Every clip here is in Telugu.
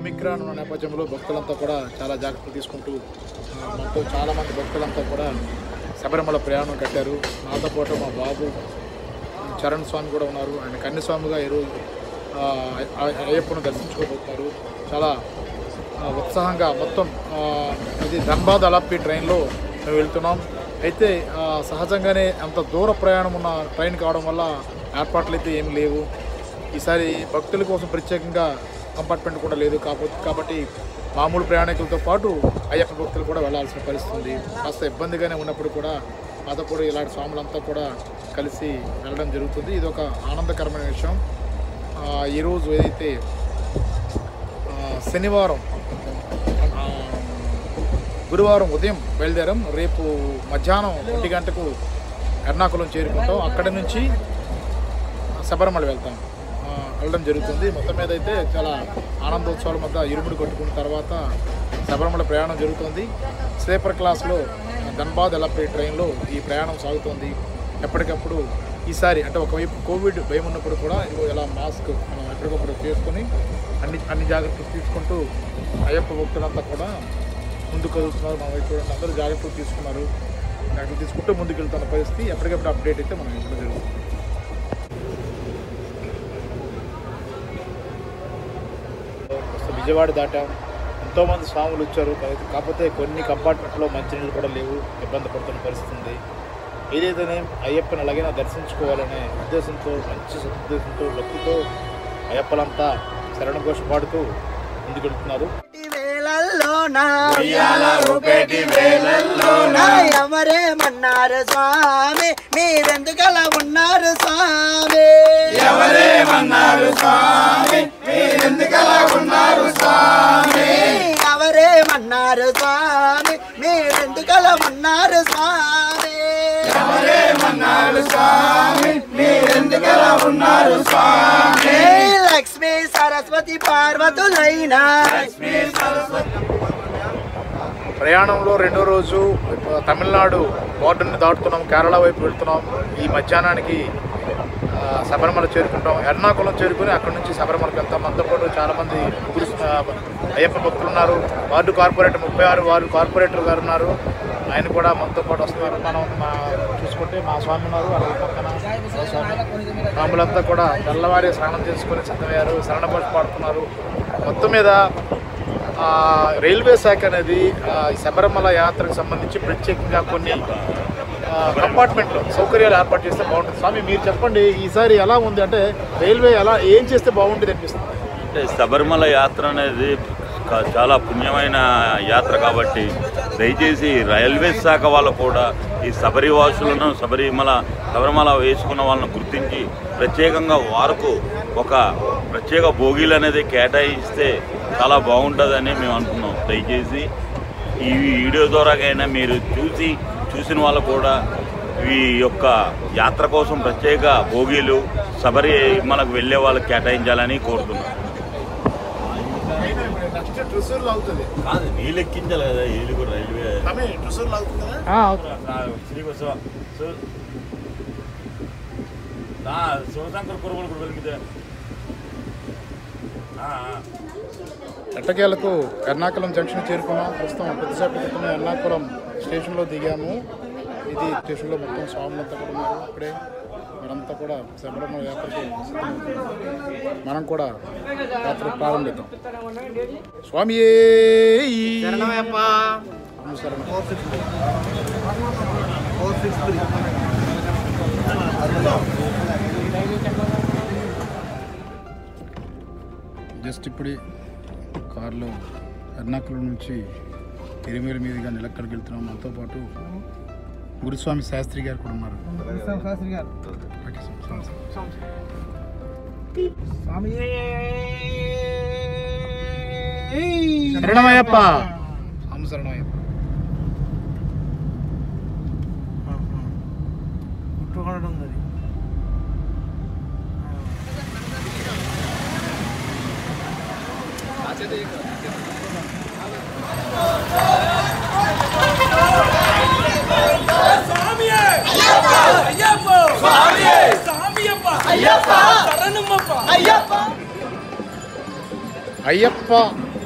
ఒమిక్రాన్ ఉన్న నేపథ్యంలో భక్తులంతా కూడా చాలా జాగ్రత్తలు తీసుకుంటూ ఆ, మనతో చాలామంది భక్తులంతా కూడా శబరిమల ప్రయాణం కట్టారు నాతో పాటు మా బాబు చరణ్ స్వామి కూడా ఉన్నారు ఆయన కన్యస్వామిగా ఈరోజు ఆ, అయ్య- అయ్యప్పను దర్శించుకోబోతున్నారు చాలా ఆ, ఉత్సాహంగా మొత్తం ఆ, ఇది ధన్బాద్ అలాపి ట్రైన్లో మేము వెళ్తున్నాం అయితే ఆ, సహజంగానే అంత దూర ప్రయాణం ఉన్న ట్రైన్ కావడం వల్ల ఏర్పాట్లు అయితే ఏమి లేవు ఈసారి భక్తుల కోసం ప్రత్యేకంగా కంపార్ట్మెంట్ కూడా లేదు కాకపోతే కాబట్టి మామూలు ప్రయాణికులతో పాటు అయ్యప్ప భక్తులు కూడా వెళ్ళాల్సిన పరిస్థితి ఉంది కాస్త ఇబ్బందిగానే ఉన్నప్పుడు కూడా మాతో కూడా ఇలాంటి స్వాములంతా కూడా కలిసి వెళ్ళడం జరుగుతుంది ఇది ఒక ఆనందకరమైన విషయం ఆ, ఈరోజు ఏదైతే ఆ, శనివారం ఆ, గురువారం ఉదయం బయలుదేరాం రేపు మధ్యాహ్నం ఒంటి గంటకు ఎర్నాకుళం చేరుకుంటాం అక్కడి నుంచి శబరిమల వెళ్తాం ఆ, వెళ్ళడం జరుగుతుంది మొత్తం మీద అయితే చాలా ఆనందోత్సవాల మధ్య ఇరుముడు కొట్టుకున్న తర్వాత శబరిమల ప్రయాణం జరుగుతుంది స్లీపర్ క్లాస్లో ధన్బాద్ ఎలపే ట్రైన్లో ఈ ప్రయాణం సాగుతుంది ఎప్పటికప్పుడు ఈసారి అంటే ఒకవైపు కోవిడ్ భయం ఉన్నప్పుడు కూడా ఇదిగో ఇలా మాస్క్ మనం ఎప్పటికప్పుడు చేసుకొని అన్ని అన్ని జాగ్రత్తలు తీసుకుంటూ అయ్యప్ప భక్తులంతా కూడా ముందుకు కదులుతున్నారు మన వైపు చూడండి అందరూ జాగ్రత్తలు తీసుకున్నారు జాగ్రత్తలు తీసుకుంటూ ముందుకు వెళ్తున్న పరిస్థితి ఎప్పటికప్పుడు అప్డేట్ అయితే మనం ఇవ్వడం జరుగుతుంది ప్రస్తుతం విజయవాడ దాటాం ఎంతోమంది స్వాములు వచ్చారు కా- కాకపోతే కొన్ని కంపార్ట్మెంట్లో మంచినీళ్ళు కూడా లేవు ఇబ్బంది పడుతున్న పరిస్థితి ఉంది ఏదైతేనే అయ్యప్పని అలాగైనా దర్శించుకోవాలనే ఉద్దేశంతో మంచి సదుద్దేశంతో భక్తితో అయ్యప్పలంతా శరణ ఘోష పాడుతూ ముందుకెడుతున్నారు ఎవరేమన్నారు స్వామి మీరెందుకలా ఉన్నారు స్వామి ఎవరేమన్నారు స్వామి మీరెందుకలా ఉన్నారు స్వామి ఎవరేమన్నారు స్వామి మీరెందుకలా ఉన్నారు స్వామి ఎవరేమన్నారు స్వామి మీరెందుకలా ఉన్నారు స్వామి లక్ష్మీ సరస్వతి పార్వతులైనా ప్రయాణంలో రెండో రోజు ఆ, తమిళనాడు బోర్డర్ని దాటుతున్నాం కేరళ వైపు వెళ్తున్నాం ఈ మధ్యాహ్నానికి ఆ, శబరిమల చేరుకుంటాం ఎర్నాకుళం చేరుకుని అక్కడ నుంచి శబరిమలకి వెళ్తాం మనతో పాటు చాలామంది గురు ఆ, అయ్యప్ప భక్తులు ఉన్నారు వార్డు కార్పొరేటర్ ముప్పై ఆరు వార్డు కార్పొరేటర్ గారు ఉన్నారు ఆయన కూడా మనతో పాటు వస్తున్నారు మనం మా చూసుకుంటే మా స్వామి ఉన్నారు అలాగే పక్కన మా స్వామి స్వాములంతా కూడా తెల్లవారి స్నానం చేసుకొని సిద్ధమయ్యారు శరణ భాష పాడుతున్నారు మొత్తం మీద ఆ, రైల్వే శాఖ అనేది ఆ, ఈ శబరిమల యాత్రకు సంబంధించి ప్రత్యేకంగా కొన్ని ఆ, కంపార్ట్మెంట్లో సౌకర్యాలు ఏర్పాటు చేస్తే బాగుంటుంది స్వామి మీరు చెప్పండి ఈసారి ఎలా ఉంది అంటే రైల్వే ఎలా ఏం చేస్తే బాగుంటుంది అనిపిస్తుంది అంటే శబరిమల యాత్ర అనేది క- చాలా పుణ్యమైన యాత్ర కాబట్టి దయచేసి రైల్వే శాఖ వాళ్ళు కూడా ఈ శబరివాసులను శబరిమల శబరిమల వేసుకున్న వాళ్ళని గుర్తించి ప్రత్యేకంగా వారికి ఒక ప్రత్యేక భోగిలు అనేది కేటాయిస్తే చాలా బాగుంటుందని మేము అనుకున్నాం దయచేసి ఈ వీడియో ద్వారాకైనా మీరు చూసి చూసిన వాళ్ళు కూడా ఈ యొక్క యాత్ర కోసం ప్రత్యేక భోగిలు శబరిమలకు వెళ్ళే వాళ్ళకి కేటాయించాలని కోరుతున్నాం నెక్స్ట్ ట్రిసూర్లో అవుతుంది కాదు నీళ్ళు ఎక్కించాలి కదా ఏలుగురు రైల్వే ట్రిసూర్లో అవుతుంది కదా శ్రీవత్సవ శివశంకర్ కురువులు కూడా వెలిగితే ఎట్టకేలకు ఎర్నాకుళం జంక్షన్ చేరుకున్నాం ప్రస్తుతం కొద్దిసేపు క్రితమే ఎర్నాకుళం స్టేషన్లో దిగాము ఇది స్టేషన్లో మొత్తం స్వాములంతా కూడా ఉన్నారు అప్పుడే మనంతా కూడా శబరిమల యాత్రకి సిద్ధమవుతున్నాం. మనం కూడా యాత్ర ప్రారంభిద్దాం స్వామి జస్ట్ ఇప్పుడే కారులో ఎర్నాకుళం నుంచి ఎరిమేల మీదుగా నిలక్కడికి వెళ్తున్నాం మనతో పాటు గురుస్వామి శాస్త్రి గారు కూడా ఉన్నారు ఓకే, స్వామి, స్వామి. శరణమయ్యప్ప స్వామి శరణమయ్యప్ప అయ్యప్ప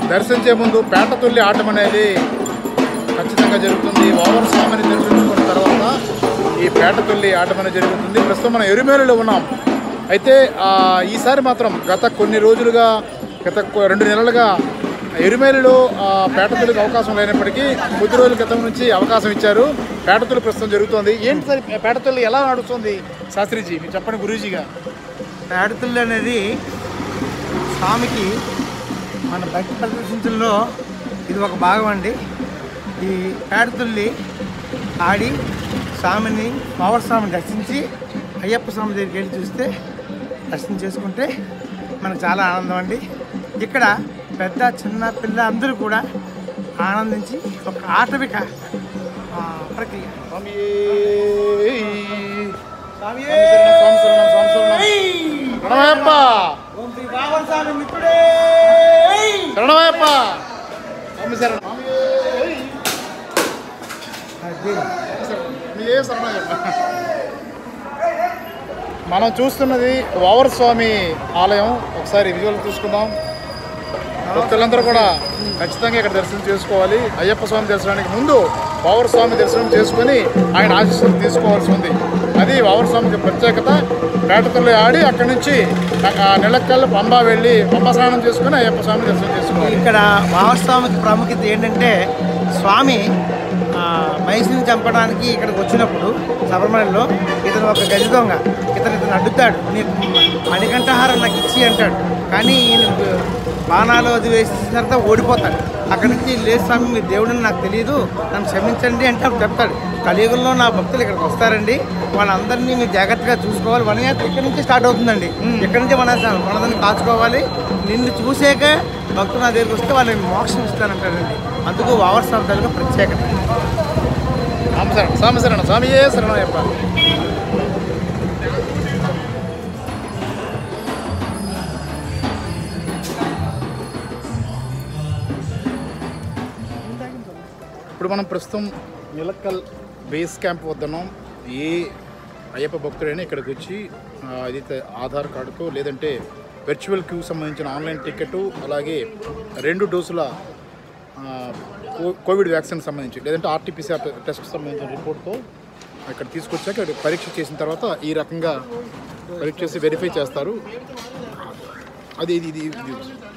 దర్శించే ముందు పేట తుల్లి ఆటం అనేది ఖచ్చితంగా జరుగుతుంది ఓవర్ స్వామిని దర్శించుకున్న తర్వాత ఈ పేట తుల్లి ఆటం అనేది జరుగుతుంది ప్రస్తుతం మనం ఎరుమేలులో ఉన్నాం అయితే ఆ, ఈసారి మాత్రం గత కొన్ని రోజులుగా గత కొ- రెండు నెలలుగా ఎరుమేలులో ఆ, పేట తుల్లికి అవకాశం లేనప్పటికీ కొద్ది రోజుల క్రితం నుంచి అవకాశం ఇచ్చారు పేట తుల్లి ప్రస్తుతం జరుగుతోంది ఏంటి సార్ ఈ పేట తుల్లి ఎలా నడుస్తుంది శాస్త్రిజీ మీరు చెప్పండి గురూజీగా పేడతుల్లి అనేది స్వామికి మన భక్తి ప్రదర్శించడంలో ఇది ఒక భాగం అండి ఈ పేడతుల్లి ఆడి స్వామిని పవర్ స్వామిని దర్శించి అయ్యప్ప స్వామి దగ్గరికి వెళ్ళి చూస్తే దర్శనం చేసుకుంటే మనకు చాలా ఆనందం అండి ఇక్కడ పెద్ద చిన్న పిల్ల అందరూ కూడా ఆనందించి ఒక ఆటవిక ఆ, ప్రక్రియ స్వామి స్వామియే! స్వామి శరణం, స్వామి శరణం. శరణమయ్యప్ప ఓం శ్రీ పవర్ స్వామి మిత్రుడే శరణమయ్యప్ప స్వామి శరణం అది. మీరే శరణమయ్యప్ప మనం చూస్తున్నది వావర్ స్వామి ఆలయం ఒకసారి విజువల్ చూసుకుందాం భక్తులందరూ కూడా ఖచ్చితంగా ఇక్కడ దర్శనం చేసుకోవాలి అయ్యప్ప స్వామి దర్శనానికి ముందు వావర్ స్వామి దర్శనం చేసుకొని ఆయన ఆశీస్సులు తీసుకోవాల్సి ఉంది అది వావర్ స్వామికి ప్రత్యేకత పేటతల్లో ఆడి అక్కడి నుంచి ఆ నెలక్కల్ పంబా వెళ్ళి పంబ స్నానం చేసుకొని అయ్యప్ప స్వామి దర్శనం చేసుకోవాలి ఇక్కడ వామస్వామికి ప్రాముఖ్యత ఏంటంటే స్వామి ఆ, మహిషిని చంపడానికి ఇక్కడికి వచ్చినప్పుడు శబరిమలలో ఇతను ఒక గజ దొంగ ఇతను ఇతను అడ్డుతాడు నీకు మణికంఠహారం నాకు ఇచ్చి అంటాడు కానీ ఈయన బాణాలు అది వేసిన తర్వాత ఓడిపోతాడు అక్కడి నుంచి లేదు స్వామి మీ దేవుడిని నాకు తెలియదు నన్ను క్షమించండి అంటే అప్పుడు చెప్తాడు కలియుగంలో నా భక్తులు ఇక్కడికి వస్తారండి వాళ్ళందరినీ మీరు జాగ్రత్తగా చూసుకోవాలి వనయాత్ర ఇక్కడి నుంచి స్టార్ట్ అవుతుందండి ఇక్కడి నుంచి మన మనదని కాచుకోవాలి నిన్ను చూసాక భక్తులు నా దగ్గరికి వస్తే వాళ్ళని మోక్షం ఇస్తానంటాడండి అందుకు వావర్ స్వామి తాలూకా ప్రత్యేకత స్వామి శరణం స్వామి శరణం స్వామియే శరణమయ్యప్ప ఇప్పుడు మనం ప్రస్తుతం నిలక్కల్ బేస్ క్యాంప్ వద్దన్నాం ఏ అయ్యప్ప భక్తుడైనా ఇక్కడికి వచ్చి ఆ, ఏదైతే ఆధార్ కార్డుతో లేదంటే వర్చువల్ క్యూ సంబంధించిన ఆన్లైన్ టికెట్ అలాగే రెండు డోసుల ఆ, కో- కోవిడ్ వ్యాక్సిన్ సంబంధించి లేదంటే ఆర్టీపీసీఆర్ టెస్ట్ సంబంధించిన రిపోర్ట్తో ఇక్కడ తీసుకొచ్చాక ఇక్కడ పరీక్ష చేసిన తర్వాత ఈ రకంగా పరీక్ష చేసి వెరిఫై చేస్తారు అది ఇది ఇది ఇది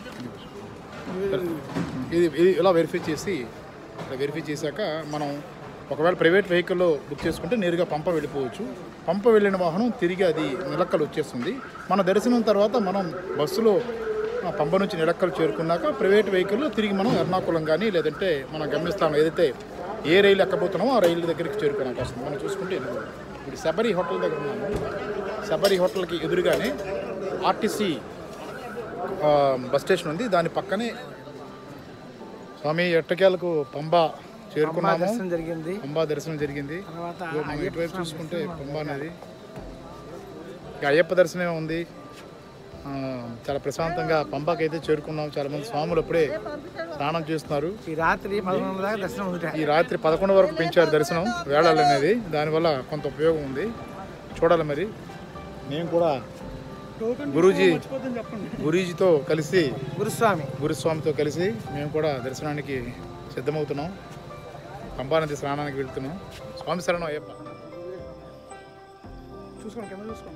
ఇది ఇది ఇలా వెరిఫై చేసి ఇలా వెరిఫై చేశాక మనం ఒకవేళ ప్రైవేట్ వెహికల్లో బుక్ చేసుకుంటే నేరుగా పంప వెళ్ళిపోవచ్చు పంప వెళ్ళిన వాహనం తిరిగి అది నిలక్కలు వచ్చేస్తుంది మన దర్శనం తర్వాత మనం బస్సులో ఆ పంప నుంచి నిలక్కలు చేరుకున్నాక ప్రైవేట్ వెహికల్లో తిరిగి మనం ఎర్నాకుళం కానీ లేదంటే మన గమ్యస్థానం ఏదైతే ఏ రైలు ఎక్కబోతున్నామో ఆ రైలు దగ్గరికి చేరుకోవడానికి వస్తుంది మనం చూసుకుంటే వెళ్ళిపోవాలి ఇప్పుడు శబరి హోటల్ దగ్గర ఉన్నాము శబరి హోటల్కి ఎదురుగానే ఆర్టీసీ ఆ, బస్ స్టేషన్ ఉంది దాని పక్కనే స్వామి ఎట్టకేలకు పంబా చేరుకున్నాము దర్శనం జరిగింది పంబా దర్శనం జరిగింది తర్వాత ఇదిగో మనం ఇటువైపు చూసుకుంటే పంబా అనేది ఇక అయ్యప్ప దర్శనం ఉంది ఆ, చాలా ప్రశాంతంగా పంబాకి అయితే చేరుకున్నాం చాలా మంది స్వాములు అప్పుడే స్నానం చేస్తున్నారు ఈ రాత్రి పదకొండు దాకా దర్శనం ఉంది ఈ రాత్రి పదకొండు వరకు పెంచారు దర్శనం వేళాలు అనేది దానివల్ల కొంత ఉపయోగం ఉంది చూడాలి మరి మేము కూడా గురూజీ గురూజీతో కలిసి గురుస్వామి గురుస్వామితో కలిసి మేము కూడా దర్శనానికి సిద్ధమవుతున్నాం పంపానది స్నానానికి వెళ్తున్నాం స్వామి శరణం అయ్యప్ప చూసుకోండి కింద చూసుకోండి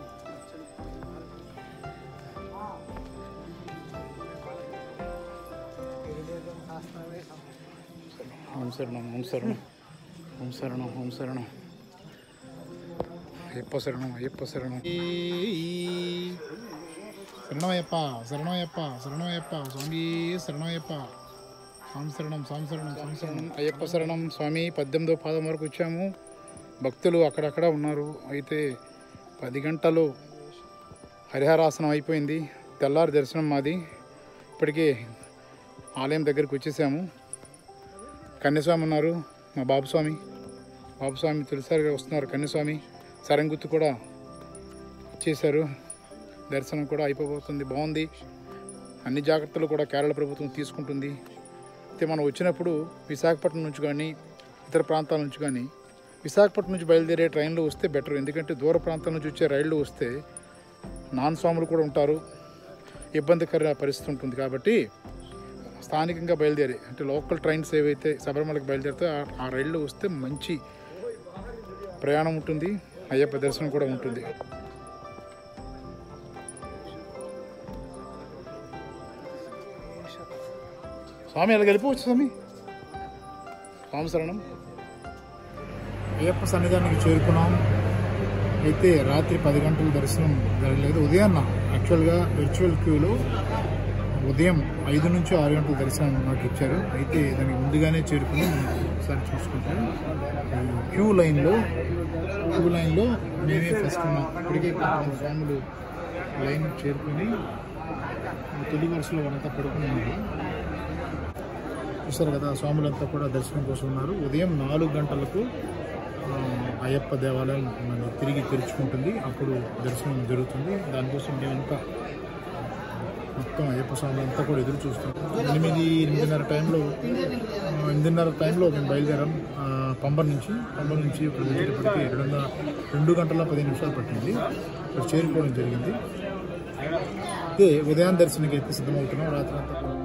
ఓం శరణం ఓం శరణం ఓం శరణం ఓం శరణం అయ్యప్ప శరణం అయ్యప్ప శరణం శరణమయ్యప్ప శరణమయ్యప్ప శరణమయ్యప్ప స్వామి శరణమయ్యప్ప స్వామి శరణం స్వామి శరణం స్వామి శరణం అయ్యప్ప శరణం స్వామి పద్దెనిమిదో పాదం వరకు వచ్చాము భక్తులు అక్కడక్కడ ఉన్నారు అయితే పది గంటలు హరిహరాసనం అయిపోయింది తెల్లారి దర్శనం మాది ఇప్పటికే ఆలయం దగ్గరికి వచ్చేసాము కన్యస్వామి ఉన్నారు మా బాబుస్వామి బాబుస్వామి తొలిసారిగా వస్తున్నారు కన్యస్వామి సరంగుత్తు కూడా వచ్చేసారు దర్శనం కూడా అయిపోబోతుంది బాగుంది అన్ని జాగ్రత్తలు కూడా కేరళ ప్రభుత్వం తీసుకుంటుంది అయితే మనం వచ్చినప్పుడు విశాఖపట్నం నుంచి కానీ ఇతర ప్రాంతాల నుంచి కానీ విశాఖపట్నం నుంచి బయలుదేరే ట్రైన్లో వస్తే బెటర్ ఎందుకంటే దూర ప్రాంతాల నుంచి వచ్చే రైళ్ళు వస్తే నాన్ స్వాములు కూడా ఉంటారు ఇబ్బందికర పరిస్థితి ఉంటుంది కాబట్టి స్థానికంగా బయలుదేరి అంటే లోకల్ ట్రైన్స్ ఏవైతే శబరిమలకి బయలుదేరితే ఆ- ఆ రైల్లో వస్తే మంచి ప్రయాణం ఉంటుంది అయ్యప్ప దర్శనం కూడా ఉంటుంది స్వామి అలా వెళ్ళిపోవచ్చు స్వామి స్వామి శరణం అయ్యప్ప సన్నిధానానికి చేరుకున్నాం అయితే రాత్రి పది గంటల దర్శనం జరగలేదు ఉదయాన్న యాక్చువల్గా విర్చువల్ క్యూలో ఉదయం ఐదు నుంచి ఆరు గంటల దర్శనం నాకు ఇచ్చారు అయితే దానికి ముందుగానే చేరుకుని మనం ఒకసారి చూసుకుంటే క్యూ లైన్లో క్యూ లైన్లో మేమే ఫస్ట్ ఉన్నాం ఇప్పటికే కొంతమంది స్వాములు లైన్ చేరుకుని తొలి వరుసలో వాళ్ళంతా పడుకుని ఉన్నారు చూస్తారు కదా స్వాములంతా కూడా దర్శనం కోసం ఉన్నారు ఉదయం నాలుగు గంటలకు ఆ, అయ్యప్ప దేవాలయం మన తిరిగి తెరుచుకుంటుంది అప్పుడు దర్శనం జరుగుతుంది దానికోసం మేమంతా మొత్తం అయ్యప్ప స్వామి అంతా కూడా ఎదురు చూస్తాం ఎనిమిది ఎనిమిదిన్నర టైంలో ఆ, ఎనిమిదిన్నర టైంలో మేము బయలుదేరాం ఆ, పంబన్ నుంచి పంబన్ నుంచి ఇక్కడ వచ్చేటప్పటికి రెండున్నర రెండు గంటల పది నిమిషాలు పట్టింది ఇక్కడ చేరుకోవడం జరిగింది అయితే ఉదయం దర్శనానికి అయితే సిద్ధమవుతున్నాం రాత్రి అంతా కూడా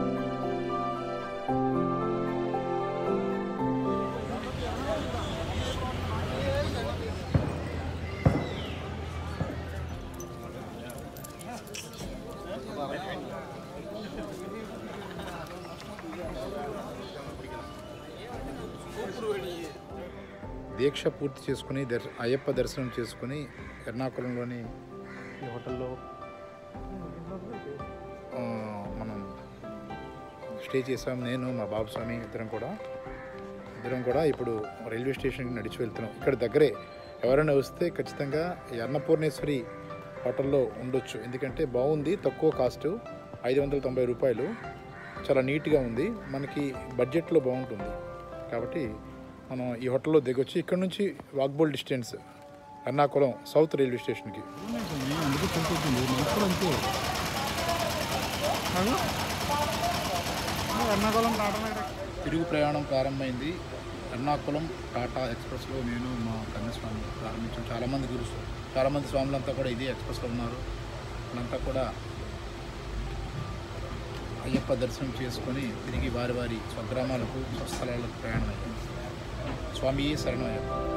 దీక్ష పూర్తి చేసుకుని దర్శ అయ్యప్ప దర్శనం చేసుకుని ఎర్నాకుళంలోని ఈ హోటల్లో ఆ, మనం స్టే చేసాం నేను మా బాబు స్వామి ఇద్దరం కూడా ఇద్దరం కూడా ఇప్పుడు రైల్వే స్టేషన్కి నడిచి వెళ్తున్నాం ఇక్కడ దగ్గరే ఎవరైనా వస్తే ఖచ్చితంగా ఈ అన్నపూర్ణేశ్వరి హోటల్లో ఉండొచ్చు ఎందుకంటే బాగుంది తక్కువ కాస్ట్ ఐదు వందల తొంభై రూపాయలు చాలా నీట్గా ఉంది మనకి బడ్జెట్లో బాగుంటుంది కాబట్టి మనం ఈ హోటల్లో దిగొచ్చి ఇక్కడ నుంచి walkable distance Ernakulam south railway స్టేషన్కి తిరుగు ప్రయాణం ప్రారంభమైంది ఎర్నాకుళం టాటా ఎక్స్ప్రెస్లో నేను మా కన్యస్వామి ప్రారంభించాం చాలామంది గురు చాలామంది స్వాములంతా కూడా ఇదే ఎక్స్ప్రెస్లో ఉన్నారు వాళ్ళంతా కూడా అయ్యప్ప దర్శనం చేసుకొని తిరిగి వారి వారి స్వగ్రామాలకు స్వస్థలాలకు ప్రయాణం అయ్యాం స్వామి శరణం అయ్యప్ప